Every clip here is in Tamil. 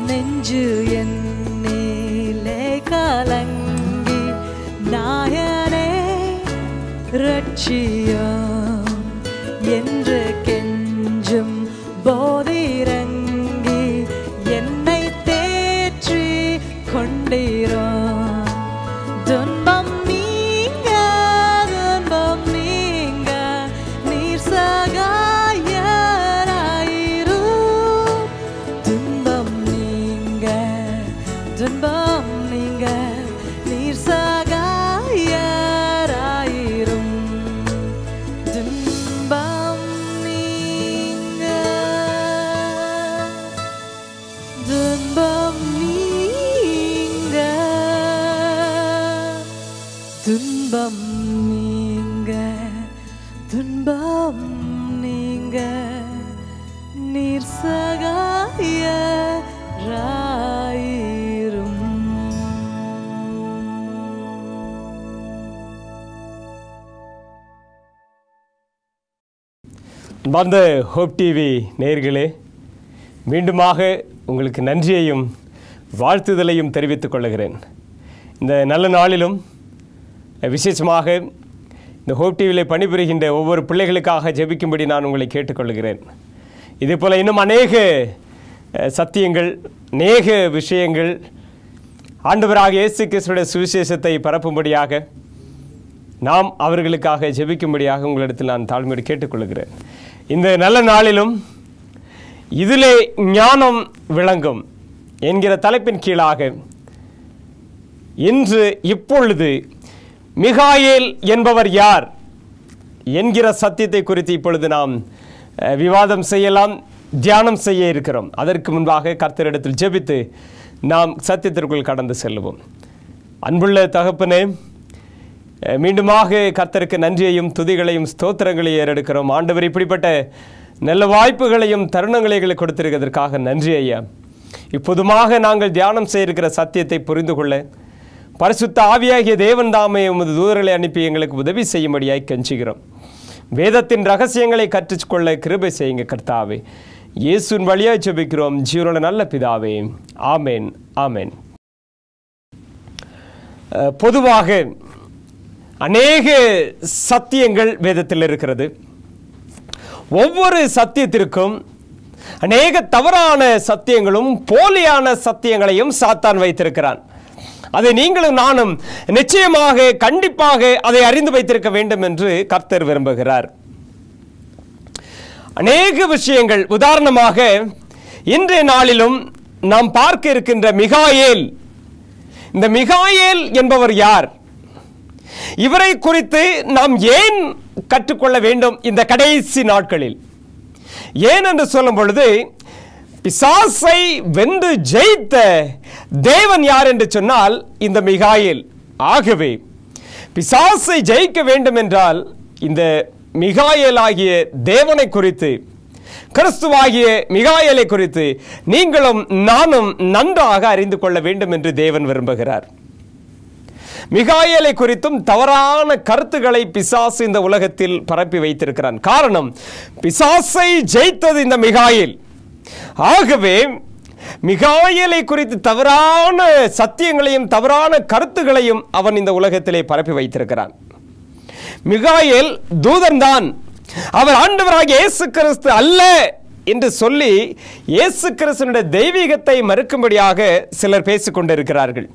நெஞ்சு என்னிலே கலங்கி நாயனே ரட்சியம் என்று கெஞ்சும் போதிரங்கி என்னை தேற்றி கொண்டீரோ துன்பம் நீங்க துன்பம் நீங்க நீர் சகாயராயிரு துன்பம் நீங்க துன்பம் நீங்க நீர் சகாயராயிரும் துன்பம் நீங்க துன்பம் நீங்க துன்பம் நீங்க துன்பம் நீங்க நீர் சகாயராயிரும் வந்த ஹோப் டிவி நேயர்களே மீண்டுமாக உங்களுக்கு நன்றியையும் வாழ்த்துதலையும் தெரிவித்துக் கொள்கிறேன் இந்த நல்ல நாளிலும் விசேஷமாக இந்த ஹோப் டிவியில் பணிபுரிகின்ற ஒவ்வொரு பிள்ளைகளுக்காக ஜெபிக்கும்படி நான் உங்களை கேட்டுக்கொள்கிறேன் இதே போல் இன்னும் அநேக அஹ், சத்தியங்கள் அநேக விஷயங்கள் ஆண்டவராக இயேசு கிறிஸ்துடைய சுவிசேஷத்தை பரப்பும்படியாக நாம் அவர்களுக்காக ஜெபிக்கும்படியாக உங்களிடத்தில் நான் தாழ்மையோடு கேட்டுக்கொள்கிறேன் இந்த நல்ல நாளிலும் இதிலே ஞானம் விளங்கும் என்கிற தலைப்பின் கீழாக இன்று இப்பொழுது மிகாயேல் என்பவர் யார் என்கிற சத்தியத்தை குறித்து இப்பொழுது நாம் அஹ், விவாதம் செய்யலாம் தியானம் செய்ய இருக்கிறோம் அதற்கு முன்பாக கர்த்தரிடத்தில் ஜெபித்து நாம் சத்தியத்திற்குள் கடந்து செல்லுவோம் அன்புள்ள தகப்பனே அஹ், மீண்டுமாக கர்த்தருக்கு நன்றியையும் துதிகளையும் ஸ்தோத்திரங்களையும் ஏறெடுக்கிறோம் ஆண்டவர் இப்படிப்பட்ட நல்ல வாய்ப்புகளையும் தருணங்களையும் எங்களுக்கு கொடுத்திருக்கிறதற்காக நன்றி ஐயா இப்போதுமாக நாங்கள் தியானம் செய்திருக்கிற சத்தியத்தை புரிந்து கொள்ள பரிசுத்த ஆவியாகிய தேவன் தாமே உமது தூதர்களை அனுப்பி எங்களுக்கு உதவி செய்யும்படியாய் கெஞ்சுகிறோம் வேதத்தின் ரகசியங்களை கற்றுக்கொள்ள கிருபை செய்யுங்க கர்த்தாவே இயேசுவின் வழியாய் ஜெபிக்கிறோம் ஜீவனோட நல்ல பிதாவே ஆமேன் ஆமேன் அஹ், பொதுவாக அநேக சத்தியங்கள் வேதத்தில் இருக்கிறது ஒவ்வொரு சத்தியத்திற்கும் அநேக தவறான சத்தியங்களும் போலியான சத்தியங்களையும் சாத்தான் வைத்திருக்கிறான் அதை நீங்களும் நானும் நிச்சயமாக கண்டிப்பாக அதை அறிந்து வைத்திருக்க வேண்டும் என்று கர்த்தர் விரும்புகிறார் அநேக விஷயங்கள் உதாரணமாக இன்றைய நாளிலும் நாம் பார்க்க இருக்கின்ற மிகாயேல் இந்த மிகாயேல் என்பவர் யார் இவரை குறித்து நாம் ஏன் கற்றுக்கொள்ள வேண்டும் இந்த கடைசி நாட்களில் ஏன் என்று சொல்லும் பொழுது பிசாசை வென்று ஜெயித்த தேவன் யார் என்று சொன்னால் இந்த மிகாயேல் ஆகவே பிசாசை ஜெயிக்க வேண்டும் என்றால் இந்த மிகாயேல் ஆகிய தேவனை குறித்து கிறிஸ்துவாகிய மிகாயேலை குறித்து நீங்களும் நானும் நன்றாக அறிந்து கொள்ள வேண்டும் என்று தேவன் விரும்புகிறார் மிகாயேலை குறித்தும் தவறான கருத்துக்களை பிசாசு இந்த உலகத்தில் பரப்பி வைத்திருக்கிறான் காரணம் பிசாசை ஜெயித்தது இந்த மிகாயேல் ஆகவே மிகாயேலை குறித்து தவறான சத்தியங்களையும் தவறான கருத்துகளையும் அவன் இந்த உலகத்திலே பரப்பி வைத்திருக்கிறான் மிகாயேல் தூதன்தான் அவர் ஆண்டவராகிய இயேசு கிறிஸ்து அல்ல என்று சொல்லி இயேசு கிறிஸ்துனுடைய தெய்வீகத்தை மறுக்கும்படியாக சிலர் பேசிக் கொண்டிருக்கிறார்கள்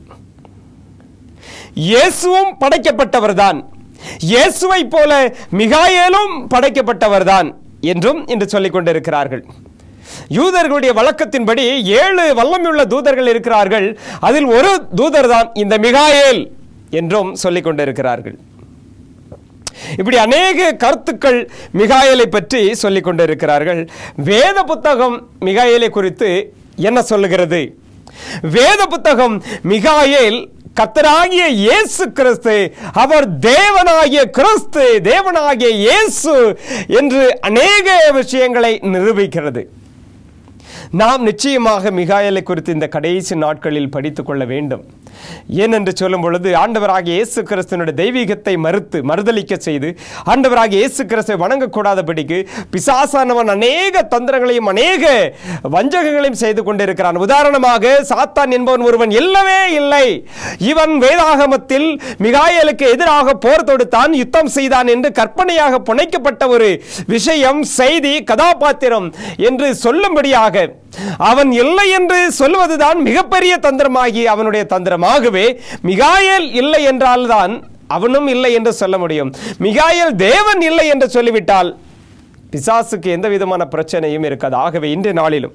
இயேசுவும் படைக்கப்பட்டவர்தான் இயேசுவை போல மிகாயேலும் படைக்கப்பட்டவர்தான் என்றும் இன்று சொல்லிக் கொண்டிருக்கிறார்கள் யூதர்களுடைய வழக்கத்தின்படி ஏழு வல்லமையுள்ள தூதர்கள் இருக்கிறார்கள் அதில் ஒரு தூதர் தான் இந்த மிகாயேல் என்றும் சொல்லிக் கொண்டிருக்கிறார்கள் இப்படி அநேக கருத்துக்கள் மிகாயலை பற்றி சொல்லிக் கொண்டிருக்கிறார்கள் வேத புத்தகம் மிகாயலை குறித்து என்ன சொல்லுகிறது வேத புத்தகம் மிகாயேல் கத்தராகிய இயேசு கிறிஸ்து அவர் தேவனாகிய கிறிஸ்து தேவனாகிய இயேசு என்று அநேக விஷயங்களை நிரூபிக்கிறது நாம் நிச்சயமாக மிகாயலை குறித்து இந்த கடைசி நாட்களில் படித்துக் கொள்ள வேண்டும் ஏனென்று சொல்லும் பொழுது ஆண்டவராகிய இயேசு கிறிஸ்துவனுடைய தெய்வீகத்தை மறுத்து மறுதலிக்க செய்து ஆண்டவராகிய இயேசு கிறிஸ்துவை வணங்கக்கூடாதபடிக்கு பிசாசானவன் அநேக தந்திரங்களையும் அநேக வஞ்சகங்களையும் செய்து கொண்டிருக்கிறான் உதாரணமாக சாத்தான் என்பவன் ஒருவன் இல்லவே இல்லை இவன் வேதாகமத்தில் மிகாயலுக்கு எதிராக போர் தொடுத்தான் யுத்தம் செய்தான் என்று கற்பனையாக புனைக்கப்பட்ட ஒரு விஷயம் செய்தி கதாபாத்திரம் என்று சொல்லும்படியாக அவன் இல்லை என்று சொல்வதுதான் மிகப்பெரிய தந்திரமாகி அவனுடைய தந்திரமாகவே மிகாயல் இல்லை என்றால்தான் அவனும் இல்லை என்று சொல்ல முடியும் மிகாயல் தேவன் இல்லை என்று சொல்லிவிட்டால் பிசாசுக்கு எந்த விதமான பிரச்சனையும் இருக்காது ஆகவே இன்றைய நாளிலும்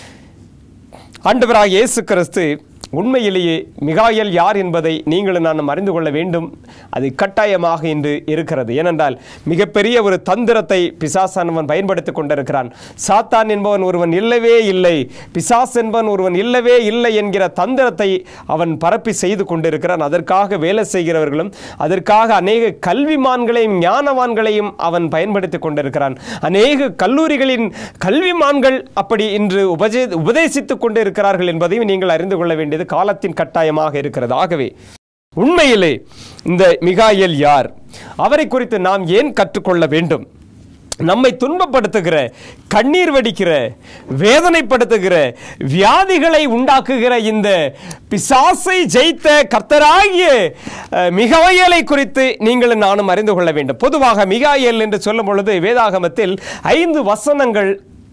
ஆண்டவராக இயேசு கிறிஸ்து உண்மையிலேயே மிகாயல் யார் என்பதை நீங்களும் நான் அறிந்து கொள்ள வேண்டும் அது கட்டாயமாக இன்று இருக்கிறது ஏனென்றால் மிகப்பெரிய ஒரு தந்திரத்தை பிசாசானவன் பயன்படுத்திக் கொண்டிருக்கிறான் சாத்தான் என்பவன் ஒருவன் இல்லவே இல்லை பிசாஸ் என்பவன் ஒருவன் இல்லவே இல்லை என்கிற தந்திரத்தை அவன் பரப்பி செய்து கொண்டிருக்கிறான் அதற்காக வேலை செய்கிறவர்களும் அதற்காக அநேக கல்விமான்களையும் ஞானவான்களையும் அவன் பயன்படுத்திக் கொண்டிருக்கிறான் அநேக கல்லூரிகளின் கல்விமான்கள் அப்படி இன்று உபஜே உபதேசித்துக் கொண்டிருக்கிறார்கள் என்பதையும் நீங்கள் அறிந்து கொள்ள வேண்டியது காலத்தின் கட்டாயமாக இருக்கிறது ஆகவே உண்மையிலே இந்த மிகாயல் யார் அவரை குறித்து நாம் ஏன் கற்றுக்கொள்ள வேண்டும் நம்மை துன்பப்படுத்துகிற கண்ணீர் வடிக்கிற வேதனைப்படுத்துகிற வியாதிகளை உண்டாக்குகிற இந்த பிசாசை ஜெயித்த கர்த்தராகிய அஹ், மிகாயலை குறித்து நீங்களும் நானும் அறிந்து கொள்ள வேண்டும் பொதுவாக மிகாயல் என்று சொல்லும் பொழுது வேதாகமத்தில் ஐந்து வசனங்கள்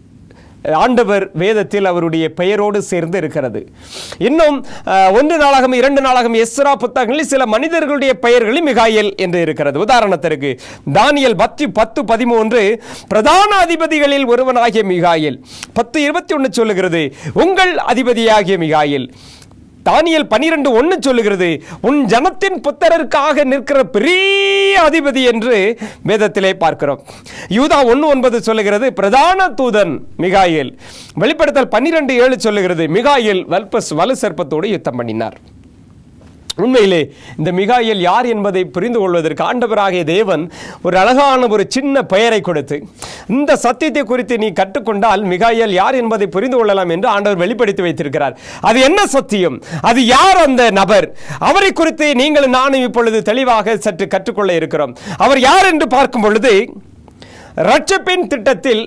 ஆண்டவர் வேதத்தில் அவருடைய பெயரோடு சேர்ந்து இருக்கிறது இன்னும் அஹ், ஒன்று நாளாகம் இரண்டு நாளாகம் எஸ்ரா புத்தகங்களில் சில மனிதர்களுடைய பெயர்களும் மிகாயல் என்று இருக்கிறது உதாரணத்திற்கு தானியல் பத்து பத்து பதிமூன்று பிரதான அதிபதிகளில் ஒருவனாகிய மிகாயல் பத்து இருபத்தி ஒன்று சொல்லுகிறது உங்கள் அதிபதியாகிய மிகாயல் தானியல் பனிரெண்டு ஒன்று சொல்லுகிறது உன் ஜனத்தின் புத்தரருக்காக நிற்கிற பெரிய அதிபதி என்று வேதத்திலே பார்க்கிறோம் யூதா ஒன்று ஒன்பது சொல்லுகிறது பிரதான தூதன் மிகாயில் வெளிப்படுத்தல் பன்னிரெண்டு ஏழு சொல்லுகிறது மிகாயில் வல்பஸ் வலு சர்ப்பத்தோடு யுத்தம் பண்ணினார் உண்மையிலே இந்த மிகாயல் யார் என்பதை புரிந்து கொள்வதற்கு ஆண்டவராகிய தேவன் ஒரு அழகான ஒரு சின்ன பெயரை கொடுத்து இந்த சத்தியத்தை குறித்து நீ கற்றுக்கொண்டால் மிகாயல் யார் என்பதை புரிந்து கொள்ளலாம் என்று ஆண்டவர் வெளிப்படுத்தி வைத்திருக்கிறார் அது என்ன சத்தியம் அது யார் அந்த நபர் அவரை குறித்து நீங்களும் நானும் இப்பொழுது தெளிவாக சற்று கற்றுக்கொள்ள இருக்கிறோம் அவர் யார் என்று பார்க்கும் பொழுது ரட்சப்பின் திட்டத்தில்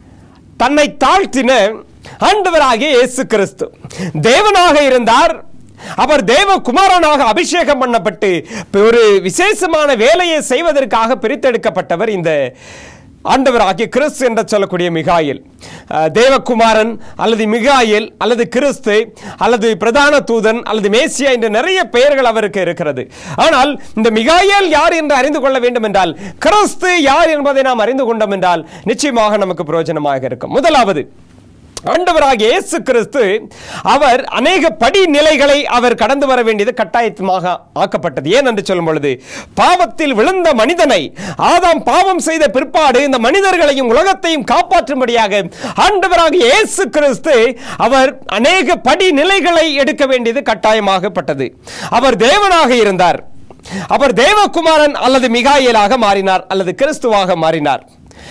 தன்னை தாழ்த்தின ஆண்டவராகிய இயேசு கிறிஸ்து தேவனாக இருந்தார் அவர் தேவகுமாரனாக அபிஷேகம் பண்ணப்பட்டு ஒரு விசேஷமான வேலையை செய்வதற்காக பிரித்தெடுக்கப்பட்டவர் இந்த ஆண்டவராகிய கிறிஸ்து என்று சொல்லக்கூடிய மிகாயில் அஹ், தேவகுமாரன் அல்லது மிகாயில் அல்லது கிறிஸ்து அல்லது பிரதான தூதன் அல்லது மேசியா என்ற நிறைய பெயர்கள் அவருக்கு இருக்கிறது ஆனால் இந்த மிகாயல் யார் என்று அறிந்து கொள்ள வேண்டும் என்றால் கிறிஸ்து யார் என்பதை நாம் அறிந்து கொண்டோம் என்றால் நிச்சயமாக நமக்கு பிரயோஜனமாக இருக்கும் முதலாவது ஆண்டவராகிய இயேசு கிறிஸ்து அவர் அநேக படிநிலைகளை அவர் கடந்து வர வேண்டியது கட்டாயமாக ஆக்கப்பட்டது ஏன் என்று சொல்லும் பொழுது பாவத்தில் விழுந்த மனிதனை ஆதாம் பாவம் செய்த பிற்பாடு இந்த மனிதர்களையும் உலகத்தையும் காப்பாற்றும்படியாக ஆண்டவராகிய இயேசு கிறிஸ்து அவர் அநேக படிநிலைகளை எடுக்க வேண்டியது கட்டாயமாகப்பட்டது அவர் தேவனாக இருந்தார் அவர் தேவகுமாரன் அல்லது மிகாயலாக மாறினார் அல்லது கிறிஸ்துவாக மாறினார்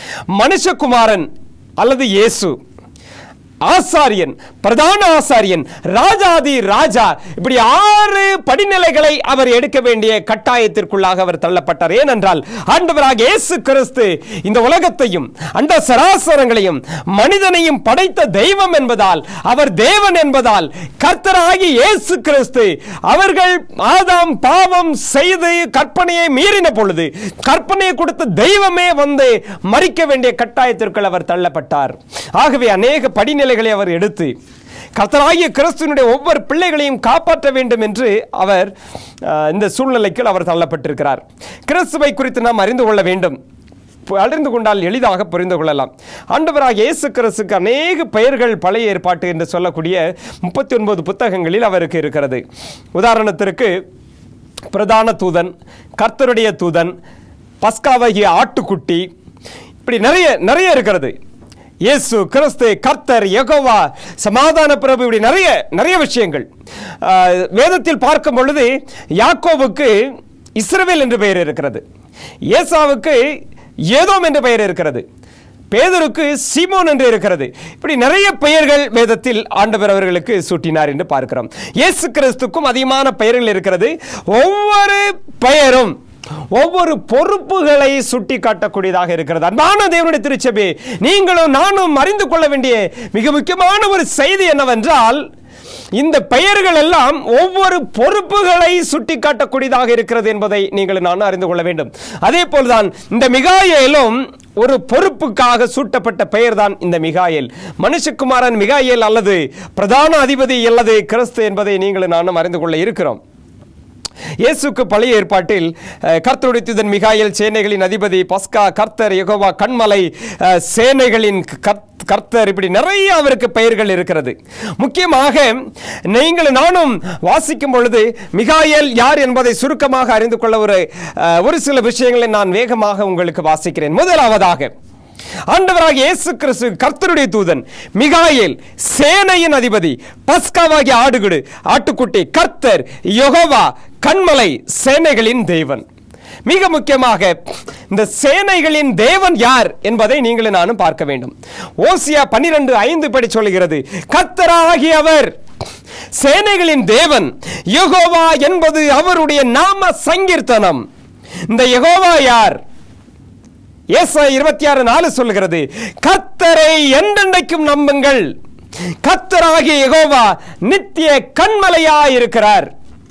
மனுஷகுமாரன் அல்லது இயேசு ஆசாரியன் பிரதான ஆசாரியன் ராஜாதி ராஜா இப்படி ஆறு படிநிலைகளை அவர் எடுக்க வேண்டிய கட்டாயத்திற்குள்ளாக அவர் தள்ளப்பட்டார் ஏனென்றால் ஆண்டவராக இயேசு கிறிஸ்து இந்த உலகத்தையும் அந்த சராசரங்களையும் மனிதனையும் படைத்த தெய்வம் என்பதால் அவர் தேவன் என்பதால் கர்த்தராகி இயேசு கிறிஸ்து அவர்கள் ஆதாம் பாவம் செய்து கற்பனையை மீறின பொழுது கற்பனையை கொடுத்த தெய்வமே வந்து மறிக்க வேண்டிய கட்டாயத்திற்குள் அவர் தள்ளப்பட்டார் ஆகவே அநேக படிநிலைகளை அவர் எடுத்து கர்த்தராகிய கிறிஸ்துவனுடைய ஒவ்வொரு பிள்ளைகளையும் காப்பாற்ற வேண்டும் என்று அவர் அஹ், இந்த சூழ்நிலைக்கு அவர் தள்ளப்பட்டிருக்கிறார் கிறிஸ்துவை குறித்து நாம் அறிந்து கொள்ள வேண்டும் பு- அறிந்து கொண்டால் எளிதாக புரிந்து கொள்ளலாம் ஆண்டவராக இயேசு கிறிஸ்துக்கு அநேக பெயர்கள் பழைய ஏற்பாட்டு என்று சொல்லக்கூடிய முப்பத்தி ஒன்பது புத்தகங்களில் அவருக்கு இருக்கிறது உதாரணத்திற்கு பிரதான தூதன் கர்த்தருடைய தூதன் பஸ்காவகிய ஆட்டுக்குட்டி இப்படி நிறைய நிறைய இருக்கிறது இயேசு கிறிஸ்து கர்த்தர் யெகோவா சமாதான பிரபு இப்படி நிறைய நிறைய விஷயங்கள் ஆஹ், வேதத்தில் பார்க்கும் பொழுது யாக்கோவுக்கு இஸ்ரவேல் என்று பெயர் இருக்கிறது ஏசாவுக்கு ஏதோம் என்று பெயர் இருக்கிறது பேதருக்கு சீமோன் என்று இருக்கிறது இப்படி நிறைய பெயர்கள் வேதத்தில் ஆண்டவர் அவர்களுக்கு சூட்டினார் என்று பார்க்கிறோம் இயேசு கிறிஸ்துக்கும் அதிகமான பெயர்கள் இருக்கிறது ஒவ்வொரு பெயரும் ஒவ்வொரு பொறுப்புகளை சுட்டி காட்டக்கூடியதாக இருக்கிறது அன்பான தேவனுடைய திருச்சபை நீங்களும் நானும் அறிந்து கொள்ள வேண்டிய மிக முக்கியமான ஒரு செய்தி என்னவென்றால் இந்த பெயர்கள் எல்லாம் ஒவ்வொரு பொறுப்புகளை சுட்டி காட்டக்கூடியதாக இருக்கிறது என்பதை நீங்கள் நான் அறிந்து கொள்ள வேண்டும் அதே போல்தான் இந்த மிகாயேலும் ஒரு பொறுப்புக்காக சூட்டப்பட்ட பெயர்தான் இந்த மிகாயேல் மனுஷகுமாரன் மிகாயேல் அல்லது பிரதான அதிபதி அல்லது கிறிஸ்து என்பதை நீங்கள் நானும் அறிந்து கொள்ள இருக்கிறோம் இயேசுக்கு பழைய ஏற்பாட்டில் அஹ், கர்த்தருடைய தூதன் மிகாயல் சேனைகளின் அதிபதி பஸ்கா கர்த்தர் யெகோவா கண்மலை அஹ், சேனைகளின் கர்த்- கர்த்தர் இப்படி நிறைய அவருக்கு பெயர்கள் இருக்கிறது முக்கியமாக நீங்கள் நானும் வாசிக்கும் பொழுது மிகாயல் யார் என்பதை சுருக்கமாக அறிந்து கொள்ள ஒரு அஹ், ஒரு சில விஷயங்களை நான் வேகமாக உங்களுக்கு வாசிக்கிறேன் முதலாவதாக ஆண்டவராகிய இயேசு கிறிஸ்து கர்த்தருடைய தூதன் மிகாயேல் சேனையின் அதிபதி பஸ்காவாகிய ஆடுகுடு ஆட்டுக்குட்டி கர்த்தர் யெகோவா கண்மலை சேனைகளின் தேவன் மிக முக்கியமாக இந்த சேனைகளின் தேவன் யார் என்பதை நீங்கள் நானும் பார்க்க வேண்டும் ஓசியா பன்னிரண்டு ஐந்து படி சொல்கிறது கர்த்தராகியவர் சேனைகளின் தேவன் யெகோவா என்பது அவருடைய நாம சங்கீர்த்தனம் இந்த யெகோவா யார் ஏசா இருபத்தி ஆறு நாலு சொல்லுகிறது கத்தரை என்றென்றைக்கும் நம்புங்கள் கத்தராகிய யெகோவா நித்திய கண்மலையாயிருக்கிறார்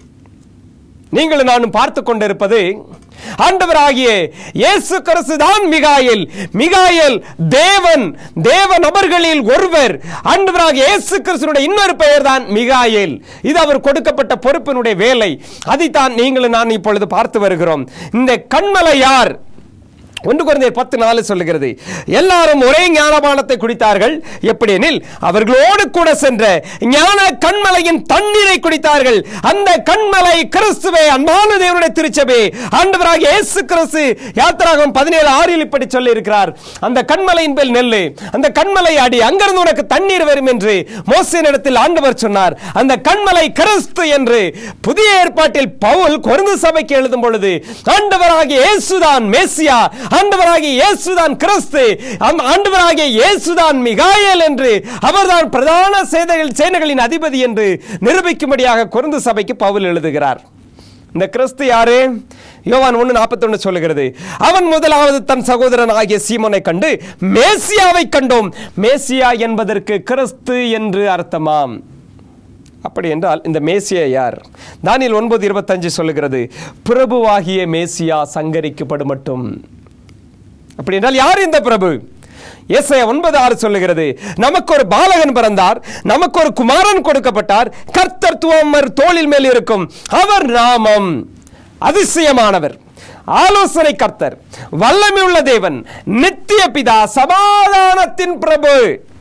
நீங்கள் நானும் பார்த்து கொண்டிருப்பது ஆண்டவராகிய இயேசு கிறிஸ்து தான் மிகாயில் மிகாயில் தேவன் தேவ நபர்களில் ஒருவர் ஆண்டவராகிய இயேசு கிறிஸ்துனுடைய இன்னொரு பெயர் தான் மிகாயில் இது அவர் கொடுக்கப்பட்ட பொறுப்பினுடைய வேலை அதைத்தான் நீங்கள் நான் இப்பொழுது பார்த்து வருகிறோம் இந்த கண்மலை யார் ஒன்று குறைந்தர் பத்து நாலு சொல்லுகிறது எல்லாரும் ஒரே ஞானபானத்தை குடித்தார்கள் எப்படி எனில் அவர்களோடு கூட சென்ற ஞான கண்மலையின் தண்ணீரை குடித்தார்கள் அந்த கண்மலை கிறிஸ்துவே அன்பான தேவனுடைய திருச்சபை ஆண்டவராக இயேசு கிறிஸ்து யாத்திராகம் பதினேழு ஆறில் இப்படி சொல்லி இருக்கிறார் அந்த கண்மலையின் மேல் நெல்லு அந்த கண்மலை அடி அங்கிருந்து உனக்கு தண்ணீர் வரும் என்று மோசின் இடத்தில் ஆண்டவர் சொன்னார் அந்த கண்மலை கிறிஸ்து என்று புதிய ஏற்பாட்டில் பவுல் கொருந்து சபைக்கு எழுதும் பொழுது ஆண்டவராகிய இயேசுதான் மேசியா ஆண்டவராகிய இயேசுதான் கிறிஸ்து ஆம், ஆண்டவராகிய இயேசுதான் மிகாயேல் என்று அவர்தான் பிரதான சேனைகள் சேனைகளின் அதிபதி என்று நிரூபிக்கும்படியாக கொருந்து சபைக்கு பவுல் எழுதுகிறார் இந்த கிறிஸ்து யாரு யோவான் ஒன்று நாற்பத்தொன்னு சொல்லுகிறது அவன் முதலாவது தன் சகோதரன் ஆகிய சீமோனை கண்டு மேசியாவை கண்டோம் மேசியா என்பதற்கு கிறிஸ்து என்று அர்த்தமாம் அப்படி என்றால் இந்த மேசியா யார் தானியல் ஒன்பது இருபத்தஞ்சு சொல்லுகிறது பிரபுவாகிய மேசியா சங்கரிக்கப்படும் மட்டும் அப்படி என்றால் யார் இந்த பிரபு ஏசாயா ஒன்பது ஆறு சொல்லுகிறது நமக்கு ஒரு பாலகன் பிறந்தார் நமக்கு ஒரு குமாரன் கொடுக்கப்பட்டார் கர்த்தர் துவமர் தோளில் மேல் இருக்கும் அவர் நாமம் அதிசயமானவர் ஆலோசனை கர்த்தர் வல்லமை உள்ள தேவன் நித்திய பிதா சமாதானத்தின் பிரபு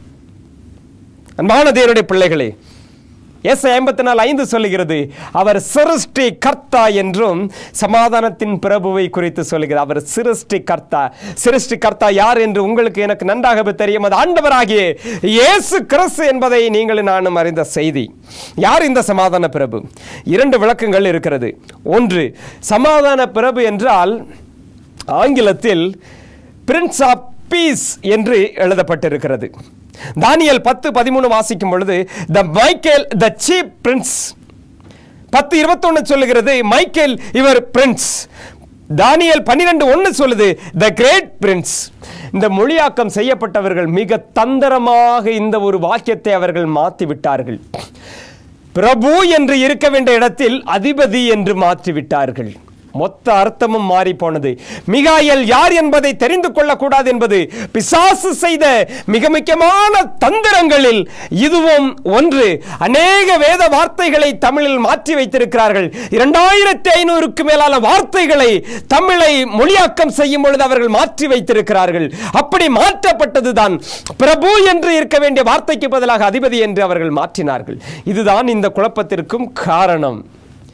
அன்பான தேவனுடைய பிள்ளைகளே எஸ் ஐம்பத்தி நாலு ஐந்து சொல்லுகிறது அவர் சிருஷ்டி கர்த்தா என்றும் சமாதானத்தின் பிரபுவை குறித்து சொல்லுகிறது அவர் சிருஷ்டி கர்த்தா சிருஷ்டி கர்த்தா யார் என்று உங்களுக்கு எனக்கு நன்றாகவே தெரியும் அது ஆண்டவராகிய இயேசு கிறிஸ்து என்பதை நீங்கள் நானும் அறிந்த செய்தி யார் இந்த சமாதான பிரபு இரண்டு விளக்கங்கள் இருக்கிறது ஒன்று சமாதான பிரபு என்றால் ஆங்கிலத்தில் பிரின்ஸ் ஆஃப் பீஸ் என்று எழுதப்பட்டிருக்கிறது தானியல் பத்து பதிமூணு வாசிக்கும் பொழுது the Michael the chief prince பத்து இருபத்தொன்னு சொல்லுகிறது மைக்கேல் இவர் பிரின்ஸ் தானியல் பன்னிரெண்டு ஒன்று சொல்லுது த கிரேட் பிரின்ஸ் இந்த மொழியாக்கம் செய்யப்பட்டவர்கள் மிக தந்திரமாக இந்த ஒரு வாக்கியத்தை அவர்கள் மாற்றி விட்டார்கள் பிரபு என்று இருக்க வேண்டிய இடத்தில் அதிபதி என்று மாற்றி விட்டார்கள் மொத்த அர்த்தமும் மாறி போனது மிகாயல் யார் என்பதை தெரிந்து கொள்ளக்கூடாது என்பது பிசாசு செய்த மிக முக்கியமான தந்திரங்களில் இதுவும் ஒன்று அநேக வேத வார்த்தைகளை தமிழில் மாற்றி வைத்திருக்கிறார்கள் இரண்டாயிரத்தி ஐநூறுக்கு மேலான வார்த்தைகளை தமிழை மொழியாக்கம் செய்யும் பொழுது அவர்கள் மாற்றி வைத்திருக்கிறார்கள் அப்படி மாற்றப்பட்டதுதான் பிரபு என்று இருக்க வேண்டிய வார்த்தைக்கு பதிலாக அதிபதி என்று அவர்கள் மாற்றினார்கள் இதுதான் இந்த குழப்பத்திற்கும் காரணம்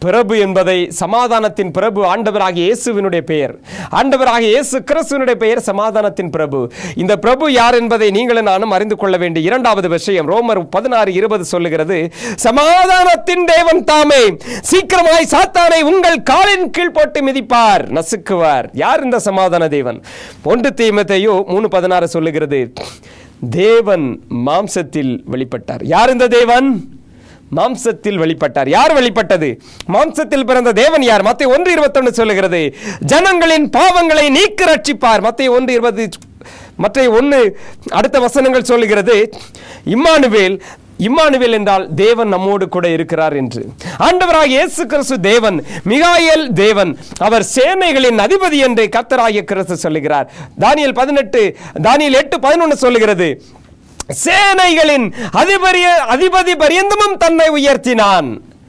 பிரபு என்பதை சமாதானத்தின் பிரபு ஆண்டவராகிய இயேசுவினுடைய பெயர் ஆண்டவராகிய இயேசு கிறிஸ்துவினுடைய பெயர் சமாதானத்தின் பிரபு இந்த பிரபு யார் என்பதை நீங்களும் நானும் அறிந்து கொள்ள வேண்டிய இரண்டாவது விஷயம் ரோமர் பதினாறு இருபது சொல்லுகிறது சமாதானத்தின் தேவன் தாமே சீக்கிரமாய் சாத்தானை உங்கள் காலின் கீழ் போட்டு மிதிப்பார் நசுக்குவார் யார் இந்த சமாதான தேவன் ஒன்று தீமத்தையோ மூணு பதினாறு சொல்லுகிறது தேவன் மாம்சத்தில் வெளிப்பட்டார் யார் இந்த தேவன் மாம்சத்தில் வெளிப்பட்டார் யார் வெளிப்பட்டது மாம்சத்தில் பிறந்த தேவன் யார் மத்திய ஒன்று இருபத்தொன்னு சொல்லுகிறது ஜனங்களின் பாவங்களை நீக்க ரட்சிப்பார் மத்திய ஒன்று இருபது மற்ற ஒன்று அடுத்த வசனங்கள் சொல்லுகிறது இம்மானுவேல் இம்மானுவேல் என்றால் தேவன் நம்மோடு கூட இருக்கிறார் என்று ஆண்டவராக இயேசு கிறிஸ்து தேவன் மிகாயேல் தேவன் அவர் சேனைகளின் அதிபதி என்று கர்த்தராகிய கிறிஸ்து சொல்லுகிறார் தானியல் பதினெட்டு தானியல் எட்டு பதினொன்று சொல்லுகிறது சேனைகளின் அதிபரிய அதிபதி பரியந்தமும் தன்னை உயர்த்தினான்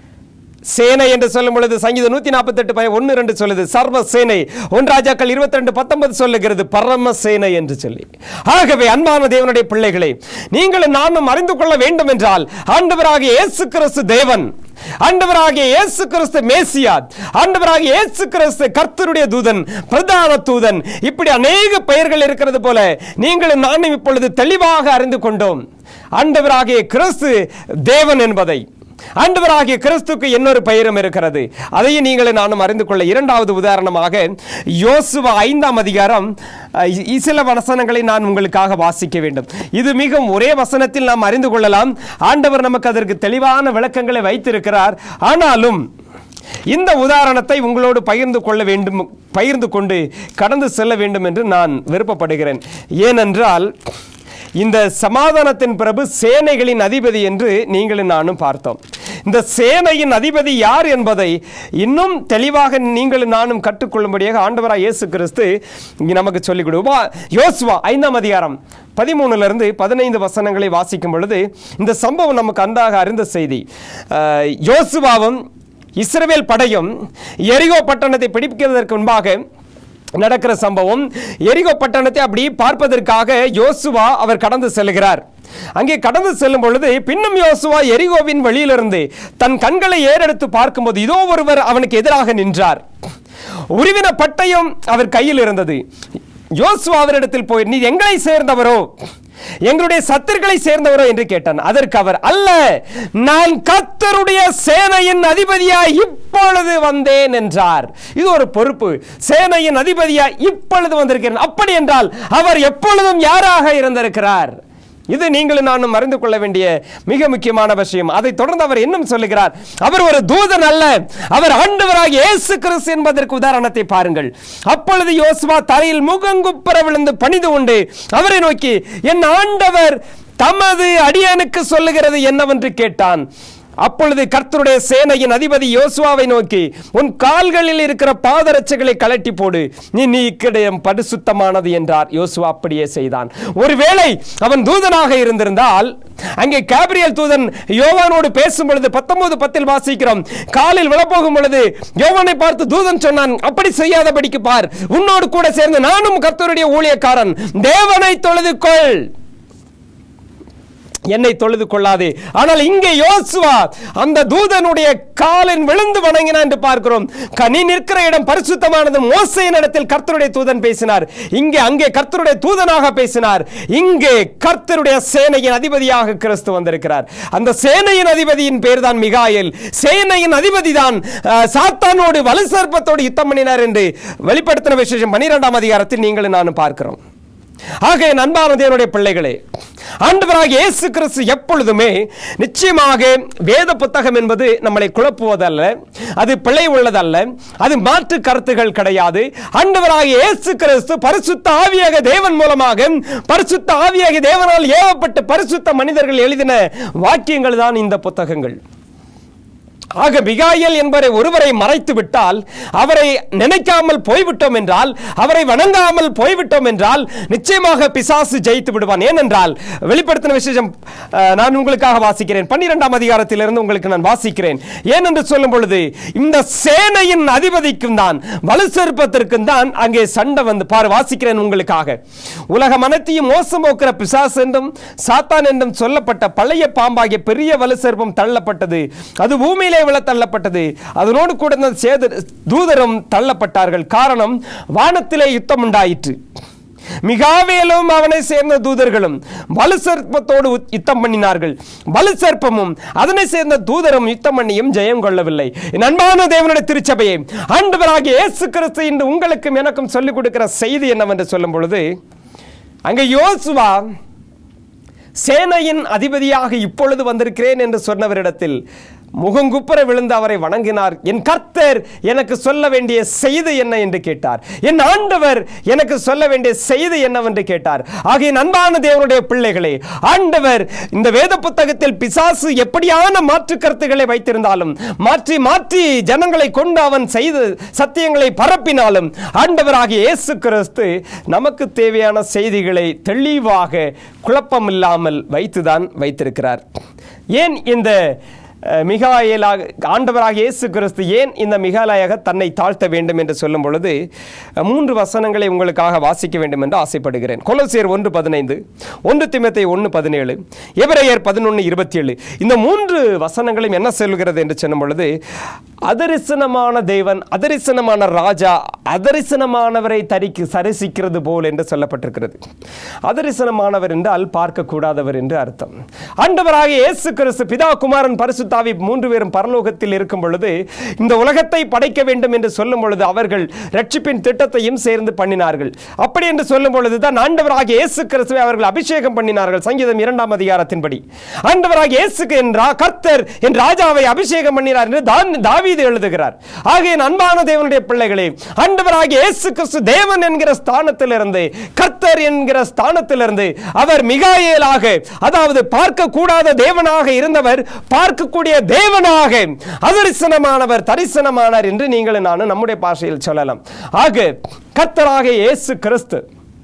சேனை என்று சொல்லும் பொழுது சங்கீதம் நூத்தி நாற்பத்தி எட்டு ஒன்று ரெண்டு சொல்லுது சர்வ சேனை ஒன்றாஜாக்கள் இருபத்தி ரெண்டு பத்தொன்பது சொல்லுகிறது பரம சேனை என்று சொல்லி ஆகவே அன்பான தேவனுடைய பிள்ளைகளை நீங்களும் நானும் அறிந்து கொள்ள வேண்டும் என்றால் ஆண்டவராகிய இயேசு கிறிஸ்து தேவன் ஆண்டவராகிய இயேசு கிறிஸ்து மேசியா ஆண்டவராகிய இயேசு கிறிஸ்து கர்த்தருடைய தூதன் பிரதான தூதன் இப்படி அநேக பெயர்கள் இருக்கிறது போல நீங்களும் நானும் இப்பொழுது தெளிவாக அறிந்து கொண்டோம் ஆண்டவராகிய கிறிஸ்து தேவன் என்பதை ஆண்டவராகிய கிறிஸ்துக்கு இன்னொரு பெயரும் இருக்கிறது அதையும் நீங்களும் நானும் அறிந்து கொள்ள இரண்டாவது உதாரணமாக யோசுவா ஐந்தாம் அதிகாரம் அஹ், இ- சில வசனங்களை நான் உங்களுக்காக வாசிக்க வேண்டும் இது மிகவும் ஒரே வசனத்தில் நாம் அறிந்து கொள்ளலாம் ஆண்டவர் நமக்கு அதற்கு தெளிவான விளக்கங்களை வைத்திருக்கிறார் ஆனாலும் இந்த உதாரணத்தை உங்களோடு பகிர்ந்து கொள்ள வேண்டும் பகிர்ந்து கொண்டு கடந்து செல்ல வேண்டும் என்று நான் விருப்பப்படுகிறேன் ஏனென்றால் இந்த சமாதானத்தின் பிரபு சேனைகளின் அதிபதி என்று நீங்களும் நானும் பார்த்தோம் இந்த சேனையின் அதிபதி யார் என்பதை இன்னும் தெளிவாக நீங்களும் நானும் கற்றுக்கொள்ளும்படியாக ஆண்டவராக இயேசு கிறிஸ்து இங்கே நமக்கு சொல்லிக் கொடுவா யோசுவா ஐந்தாம் அதிகாரம் பதிமூணுல இருந்து பதினைந்து வசனங்களை வாசிக்கும் பொழுது இந்த சம்பவம் நமக்கு அன்றாக அறிந்த செய்தி அஹ், யோசுவாவும் இஸ்ரவேல் படையும் எரிகோ பட்டணத்தை பிடிக்கிறதற்கு முன்பாக நடக்கிற சம்பவம் எரிகோ பட்டணத்தை அப்படி பார்ப்பதற்காக யோசுவா அவர் கடந்து செல்கிறார் அங்கே கடந்து செல்லும் பொழுது பின்னும் யோசுவா எரிகோவின் வழியிலிருந்து தன் கண்களை ஏறெடுத்து பார்க்கும்போது இதோ ஒருவர் அவனுக்கு எதிராக நின்றார் உருவின பட்டயம் அவர் கையில் இருந்தது யோசுவா அவரிடத்தில் போய் நீ எங்களை சேர்ந்தவரோ எங்களுடைய சத்துருக்களை சேர்ந்தவரோ என்று கேட்டான் அதற்கு அவர் அல்ல நான் கத்தருடைய சேனையின் அதிபதியாய் இப்பொழுது வந்தேன் என்றார் இது ஒரு பொறுப்பு சேனையின் அதிபதியாய் இப்பொழுது வந்திருக்கிறேன் அப்படி என்றால் அவர் எப்பொழுதும் யாராக இருந்திருக்கிறார் இது நீங்களும் நானும் அறிந்து கொள்ள வேண்டிய மிக முக்கியமான விஷயம் அதை தொடர்ந்து அவர் இன்னும் சொல்லுகிறார் அவர் ஒரு தூதன் அல்ல அவர் ஆண்டவராக இயேசு கிறிஸ்து என்பதற்கு உதாரணத்தை பாருங்கள் அப்பொழுது யோசுவா தலையில் முகங்குப்புற விழுந்து பணிந்து கொண்டு அவரை நோக்கி என் ஆண்டவர் தமது அடியனுக்கு சொல்லுகிறது என்னவென்று கேட்டான் அப்பொழுது கர்த்தருடைய சேனையின் அதிபதி யோசுவாவை நோக்கி உன் கால்களில் இருக்கிற பாதரட்சைகளை கலட்டி போடு நீ நீ இக்கிடம் பரிசுத்தமானது என்றார் யோசுவா அப்படியே செய்தான் ஒருவேளை அவன் தூதனாக இருந்திருந்தால் அங்கே கேப்ரியல் தூதன் யோவானோடு பேசும் பொழுது பத்தொன்பது பத்தில் வாசிக்கிறோம் காலில் விழப்போகும் பொழுது யோவானை பார்த்து தூதன் சொன்னான் அப்படி செய்யாதபடிக்கு பார் உன்னோடு கூட சேர்ந்து நானும் கர்த்தருடைய ஊழியக்காரன் தேவனை தொழுது கொள் என்னை தொழுது கொள்ளாதே ஆனால் இங்கே யோசுவா அந்த தூதனுடைய காலின் விழுந்து வணங்கினான் என்று பார்க்கிறோம் க- நீ நிற்கிற இடம் பரிசுத்தமானது மோசையின் இடத்தில் கர்த்தருடைய தூதன் பேசினார் இங்கே அங்கே கர்த்தருடைய தூதனாக பேசினார் இங்கே கர்த்தருடைய சேனையின் அதிபதியாக கிறிஸ்து வந்திருக்கிறார் அந்த சேனையின் அதிபதியின் பேர் தான் மிகாயேல் சேனையின் அதிபதி தான் அஹ், சாத்தானோடு வலுசர்ப்பத்தோடு யுத்தம் பண்ணினார் என்று வெளிப்படுத்தின விசேஷம் பனிரெண்டாம் அதிகாரத்தில் நீங்களும் நானும் பார்க்கிறோம் ஆக என் அன்பான தேவனுடைய பிள்ளைகளே ஆண்டவராகிய இயேசு கிறிஸ்து எப்பொழுதுமே நிச்சயமாக வேத புத்தகம் என்பது நம்மளை குழப்புவதல்ல அது பிழை உள்ளதல்ல அது மாற்று கருத்துகள் கிடையாது ஆண்டவராகிய இயேசு கிறிஸ்து பரிசுத்த ஆவியாக தேவன் மூலமாக பரிசுத்த ஆவியாக தேவனால் ஏவப்பட்ட பரிசுத்த மனிதர்கள் எழுதின வாக்கியங்கள் தான் இந்த புத்தகங்கள் ஆக மிகாயல் என்பவரை ஒருவரை மறைத்து விட்டால் அவரை நினைக்காமல் போய்விட்டோம் என்றால் அவரை வணங்காமல் போய்விட்டோம் என்றால் நிச்சயமாக பிசாசு ஜெயித்து விடுவான் ஏனென்றால் வெளிப்படுத்தின விசேஷம் அஹ், நான் உங்களுக்காக வாசிக்கிறேன் பன்னிரெண்டாம் அதிகாரத்திலிருந்து உங்களுக்கு நான் வாசிக்கிறேன் ஏனென்று சொல்லும் பொழுது இந்த சேனையின் அதிபதிக்கும் தான் வலுசெருப்பத்திற்கும் தான் அங்கே சண்டை வந்து பாரு வாசிக்கிறேன் உங்களுக்காக உலகம் அனைத்தையும் மோசம் போக்குற பிசாசு என்றும் சாத்தான் என்றும் சொல்லப்பட்ட பழைய பாம்பாகிய பெரிய வலுசெருப்பம் தள்ளப்பட்டது அது பூமியிலே விழ தள்ளப்பட்டது அதனோடு கூட இந்த சேத தூதரும் தள்ளப்பட்டார்கள் காரணம் வானத்திலே யுத்தம் உண்டாயிற்று மிகாவேலும் அவனை சேர்ந்த தூதர்களும் வலு சர்ப்பத்தோடு உத்- யுத்தம் பண்ணினார்கள் வலு சர்ப்பமும் அதனை சேர்ந்த தூதரும் யுத்தம் பண்ணியும் ஜெயம் கொள்ளவில்லை என் அன்பான தேவனுடைய திருச்சபையை ஆண்டவராகிய இயேசு கிறிஸ்து இன்று உங்களுக்கும் எனக்கும் சொல்லிக் கொடுக்கிற செய்தி என்னவென்று சொல்லும் பொழுது அங்கே யோசுவா சேனையின் அதிபதியாக இப்பொழுது வந்திருக்கிறேன் என்று சொன்னவரிடத்தில் முகங்குப்புற விழுந்து அவரை வணங்கினார் என் கர்த்தர் எனக்கு சொல்ல வேண்டிய செய்தி என்ன என்று கேட்டார் என் ஆண்டவர் எனக்கு சொல்ல வேண்டிய செய்தி என்னவென்று கேட்டார் ஆகிய அன்பான தேவனுடைய பிள்ளைகளே ஆண்டவர் இந்த வேத புத்தகத்தில் பிசாசு எப்படியான மாற்று கருத்துக்களை வைத்திருந்தாலும் மாற்றி மாற்றி ஜனங்களை கொண்டு அவன் செய்து சத்தியங்களை பரப்பினாலும் ஆண்டவராகிய இயேசு கிறிஸ்து நமக்கு தேவையான செய்திகளை தெளிவாக குழப்பமில்லாமல் வைத்துதான் வைத்திருக்கிறார் ஏன் இந்த அஹ், மிகாயேலாக ஆண்டவராக இயேசு கிறிஸ்து ஏன் இந்த மிகாலாயாக தன்னை தாழ்த்த வேண்டும் என்று சொல்லும் பொழுது அஹ், மூன்று வசனங்களை உங்களுக்காக வாசிக்க வேண்டும் என்று ஆசைப்படுகிறேன் கொலோசியர் ஒன்று பதினைந்து ஒன்று திமத்தை ஒன்று பதினேழு எபிரேயர் பதினொன்று இருபத்தி ஏழு இந்த மூன்று வசனங்களும் என்ன சொல்கிறது என்று சொல்லும் பொழுது அதரிசனமான தேவன் அதரிசனமான ராஜா அதரிசனமானவரை தரிக்கு சரிசிக்கிறது போல் என்று சொல்லப்பட்டிருக்கிறது அதரிசனமானவர் என்றால் பார்க்கக்கூடாதவர் என்று அர்த்தம் ஆண்டவராகிய இயேசு கிறிஸ்து பிதா குமாரன் பரிசுத்தாவி மூன்று பேரும் பரலோகத்தில் இருக்கும் பொழுது இந்த உலகத்தை படைக்க வேண்டும் என்று சொல்லும் பொழுது அவர்கள் ரட்சிப்பின் திட்டத்தையும் சேர்ந்து பண்ணினார்கள் அப்படி என்று சொல்லும் பொழுது தான் ஆண்டவராகிய இயேசு கிறிஸ்துவை அவர்கள் அபிஷேகம் பண்ணினார்கள் சங்கீதம் இரண்டாம் அதிகாரத்தின்படி ஆண்டவராகிய இயேசுக்கு என்றா கர்த்தர் என் ராஜாவை அபிஷேகம் பண்ணினார் என்று தான் தாவீது எழுதுகிறார் ஆகிய அன்பான தேவனுடைய பிள்ளைகளே ஆண்டவராகிய இயேசு கிறிஸ்து தேவன் என்கிற ஸ்தானத்திலிருந்து கர்த்தர் என்கிற ஸ்தானத்திலிருந்து அவர் மிகாயேலாக அதாவது பார்க்க கூடாத தேவனாக இருந்தவர் பார்க்கக்கூடிய தேவனாக அதரிசனமானவர் தரிசனமானார் என்று நீங்கள் நானும் நம்முடைய பாஷையில் சொல்லலாம் ஆக கர்த்தராக இயேசு கிறிஸ்து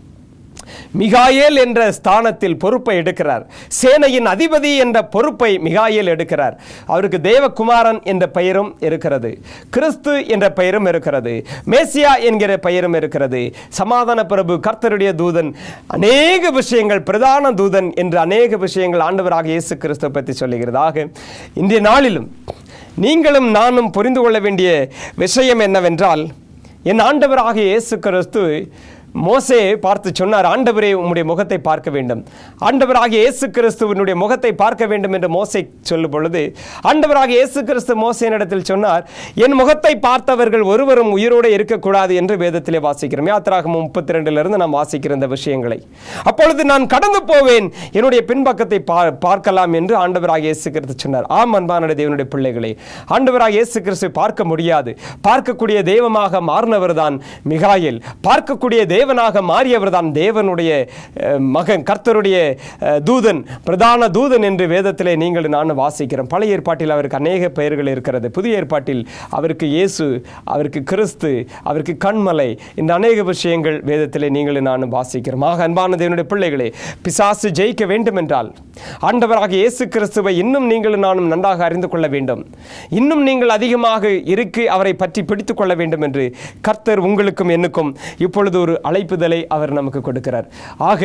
மிகாயேல் என்ற ஸ்தானத்தில் பொறுப்பை எடுக்கிறார் சேனையின் அதிபதி என்ற பொறுப்பை மிகாயேல் எடுக்கிறார் அவருக்கு தேவகுமாரன் என்ற பெயரும் இருக்கிறது கிறிஸ்து என்ற பெயரும் இருக்கிறது மேசியா என்கிற பெயரும் இருக்கிறது சமாதான பிரபு கர்த்தருடைய தூதன் அநேக விஷயங்கள் பிரதான தூதன் என்று அநேக விஷயங்கள் ஆண்டவராக இயேசு கிறிஸ்துவை பற்றி சொல்லுகிறது ஆக இன்றைய நாளிலும் நீங்களும் நானும் புரிந்து கொள்ள வேண்டிய விஷயம் என்னவென்றால் என் ஆண்டவராகிய இயேசு கிறிஸ்து மோசே பார்த்து சொன்னார் ஆண்டவரே உம்முடைய முகத்தை பார்க்க வேண்டும் ஆண்டவராகிய இயேசு கிறிஸ்துவனுடைய முகத்தை பார்க்க வேண்டும் என்று மோசே சொல்லும் பொழுது ஆண்டவராகிய இயேசு கிறிஸ்து மோசேனிடத்தில் சொன்னார் என் முகத்தை பார்த்தவர்கள் ஒருவரும் உயிரோடு இருக்கக்கூடாது என்று வேதத்திலே வாசிக்கிறோம் யாத்திராகமம் முப்பத்தி ரெண்டிலிருந்து நாம் வாசிக்கிற இந்த விஷயங்களை அப்பொழுது நான் கடந்து போவேன் என்னுடைய பின்பக்கத்தை பா- பார்க்கலாம் என்று ஆண்டவராகிய இயேசு கிறிஸ்து சொன்னார் ஆம் அன்பான தேவனுடைய பிள்ளைகளே ஆண்டவராகிய இயேசு கிறிஸ்து பார்க்க முடியாது பார்க்கக்கூடிய தெய்வமாக மாறினவர் தான் மிகாயில் பார்க்கக்கூடிய தேவனாக மாறியவர் தான் தேவனுடைய அஹ், மகன் கர்த்தருடைய அஹ், தூதன் பிரதான தூதன் என்று வேதத்திலே நீங்கள் நான் வாசிக்கிறோம் பழைய ஏற்பாட்டில் அவருக்கு அநேக பெயர்கள் இருக்கிறது புதிய ஏற்பாட்டில் அவருக்கு இயேசு அவருக்கு கிறிஸ்து அவருக்கு கண்மலை இந்த அநேக விஷயங்கள் வேதத்திலே நீங்கள் நான் வாசிக்கிறோம் ஆக அன்பான தேவனுடைய பிள்ளைகளே பிசாசு ஜெயிக்க வேண்டும் என்றால் ஆண்டவராக இயேசு கிறிஸ்துவை இன்னும் நீங்கள் நானும் நன்றாக அறிந்து கொள்ள வேண்டும் இன்னும் நீங்கள் அதிகமாக இருக்கு அவரை பற்றி பிடித்துக் கொள்ள வேண்டும் என்று கர்த்தர் உங்களுக்கும் என்னுக்கும் இப்பொழுது ஒரு அழைப்புதலை அவர் நமக்கு கொடுக்கிறார் ஆக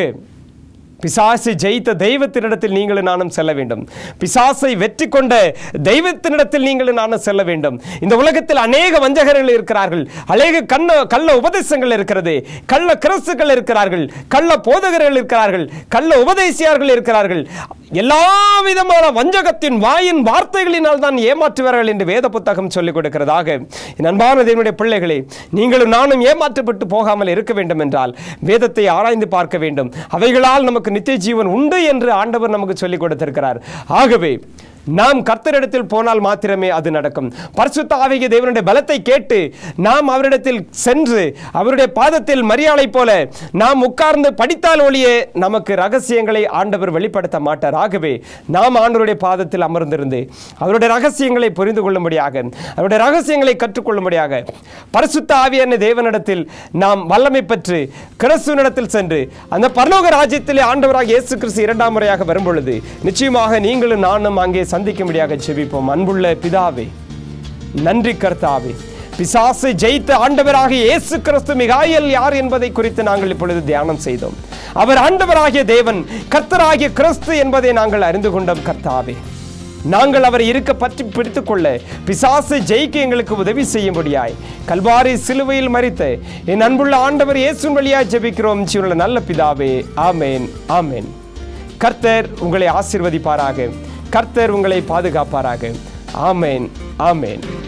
பிசாசை ஜெயித்த தெய்வத்தினிடத்தில் நீங்களும் நானும் செல்ல வேண்டும் பிசாசை வெற்றி கொண்ட தெய்வத்தினிடத்தில் நீங்களும் நானும் செல்ல வேண்டும் இந்த உலகத்தில் அநேக வஞ்சகர்கள் இருக்கிறார்கள் அநேக கண்ண கள்ள உபதேசங்கள் இருக்கிறது கள்ள கிறிஸ்துக்கள் இருக்கிறார்கள் கள்ள போதகர்கள் இருக்கிறார்கள் கள்ள உபதேசியார்கள் இருக்கிறார்கள் எல்லா விதமான வஞ்சகத்தின் வாயின் வார்த்தைகளினால் தான் ஏமாற்றுவார்கள் என்று வேத புத்தகம் சொல்லிக் கொடுக்கிறதாக என் அன்பான தேவனுடைய பிள்ளைகளே நீங்களும் நானும் ஏமாற்றப்பட்டு போகாமல் இருக்க வேண்டும் என்றால் வேதத்தை ஆராய்ந்து பார்க்க வேண்டும் அவைகளால் நமக்கு நித்திய ஜீவன் உண்டு என்று ஆண்டவர் நமக்கு சொல்லிக் கொடுத்திருக்கிறார் ஆகவே நாம் கர்த்தரிடத்தில் போனால் மாத்திரமே அது நடக்கும் பரிசுத்த ஆவிய தேவனுடைய பலத்தை கேட்டு நாம் அவரிடத்தில் சென்று அவருடைய பாதத்தில் மரியாதை போல நாம் உட்கார்ந்து படித்தால் ஒழியே நமக்கு ரகசியங்களை ஆண்டவர் வெளிப்படுத்த மாட்டார் ஆகவே நாம் ஆண்டவருடைய பாதத்தில் அமர்ந்திருந்து அவருடைய ரகசியங்களை புரிந்து கொள்ளும்படியாக அவருடைய ரகசியங்களை கற்றுக்கொள்ளும்படியாக பரிசுத்த ஆவியான தேவனிடத்தில் நாம் வல்லமை பெற்று கிறிஸ்துவனிடத்தில் சென்று அந்த பரலோக ராஜ்யத்திலே ஆண்டவராக இயேசு கிறிஸ்து இரண்டாம் முறையாக வரும்பொழுது நிச்சயமாக நீங்களும் நானும் அங்கே சந்திக்கும்படியாக செபிப்போம் அன்புள்ள பிதாவே நன்றி கர்த்தாவே பிசாசை ஜெயித்த ஆண்டவராக இயேசு கிறிஸ்து மிகாயல் யார் என்பதை குறித்து நாங்கள் இப்பொழுது தியானம் செய்தோம் அவர் ஆண்டவராகிய தேவன் கர்த்தராகிய கிறிஸ்து என்பதை நாங்கள் அறிந்து கொண்டோம் கர்த்தாவே நாங்கள் அவரை இருக்க பற்றி பிடித்துக் கொள்ள பிசாசை ஜெயிக்க எங்களுக்கு உதவி செய்யும்படியாய் கல்வாரி சிலுவையில் மறித்த என் அன்புள்ள ஆண்டவர் இயேசுவின் வழியாய் ஜெபிக்கிறோம் ஜீவனுள்ள நல்ல பிதாவே ஆமேன் ஆமேன் கர்த்தர் உங்களை ஆசீர்வதிப்பாராக கர்த்தர் உங்களை பாதுகாப்பாராக ஆமேன் ஆமேன்